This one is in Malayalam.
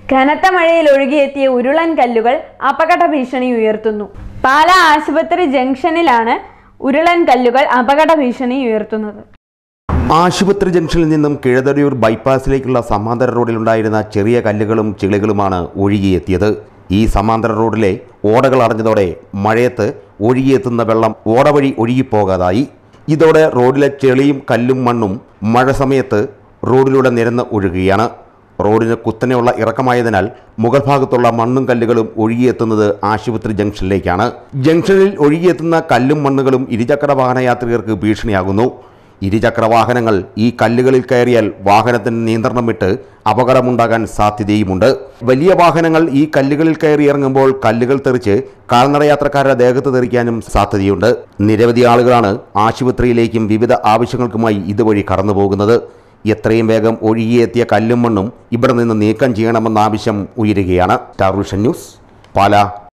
കനത്ത മഴയിൽ ഒഴുകിയെത്തിയ ഉരുളൻ കല്ലുകൾ അപകട ഭീഷണി ഉയർത്തുന്നു പാലാ ആശുപത്രി ജംഗ്ഷനിലാണ് ഉരുളൻ കല്ലുകൾ അപകട ഭീഷണി ഉയർത്തുന്നത് ആശുപത്രി ജംഗ്ഷനിൽ നിന്നും കിഴതടിയൂർ ബൈപ്പാസിലേക്കുള്ള സമാന്തര റോഡിലുണ്ടായിരുന്ന ചെറിയ കല്ലുകളും ചിളികളുമാണ് ഒഴുകിയെത്തിയത് ഈ സമാന്തര റോഡിലെ ഓടകൾ അടഞ്ഞതോടെ മഴയത്ത് ഒഴുകിയെത്തുന്ന വെള്ളം ഓട വഴി ഒഴുകിപ്പോകാതായി ഇതോടെ റോഡിലെ ചെളിയും കല്ലും മണ്ണും മഴ സമയത്ത് റോഡിലൂടെ നിരന്ന് ഒഴുകുകയാണ് റോഡിന് കുത്തനെയുള്ള ഇറക്കമായതിനാൽ മുകൾ ഭാഗത്തുള്ള മണ്ണും കല്ലുകളും ഒഴുകിയെത്തുന്നത് ആശുപത്രി ജംഗ്ഷനിലേക്കാണ് ജംഗ്ഷനിൽ ഒഴുകിയെത്തുന്ന കല്ലും മണ്ണുകളും ഇരുചക്ര വാഹന യാത്രികർക്ക് ഭീഷണിയാകുന്നു ഇരുചക്ര വാഹനങ്ങൾ ഈ കല്ലുകളിൽ കയറിയാൽ വാഹനത്തിന് നിയന്ത്രണം വിട്ട് അപകടമുണ്ടാകാൻ സാധ്യതയുമുണ്ട് വലിയ വാഹനങ്ങൾ ഈ കല്ലുകളിൽ കയറി ഇറങ്ങുമ്പോൾ കല്ലുകൾ തെറിച്ച് കാൽനട യാത്രക്കാരുടെ ദേഹത്ത് തെറിക്കാനും സാധ്യതയുണ്ട് നിരവധി ആളുകളാണ് ആശുപത്രിയിലേക്കും വിവിധ ആവശ്യങ്ങൾക്കുമായി ഇതുവഴി കടന്നു പോകുന്നത് എത്രയും വേഗം ഒഴുകിയെത്തിയ കല്ലും മണ്ണും ഇവിടെ നിന്ന് നീക്കം ചെയ്യണമെന്ന ആവശ്യം ഉയരുകയാണ് സ്റ്റാർ വിഷൻ ന്യൂസ് പാലാ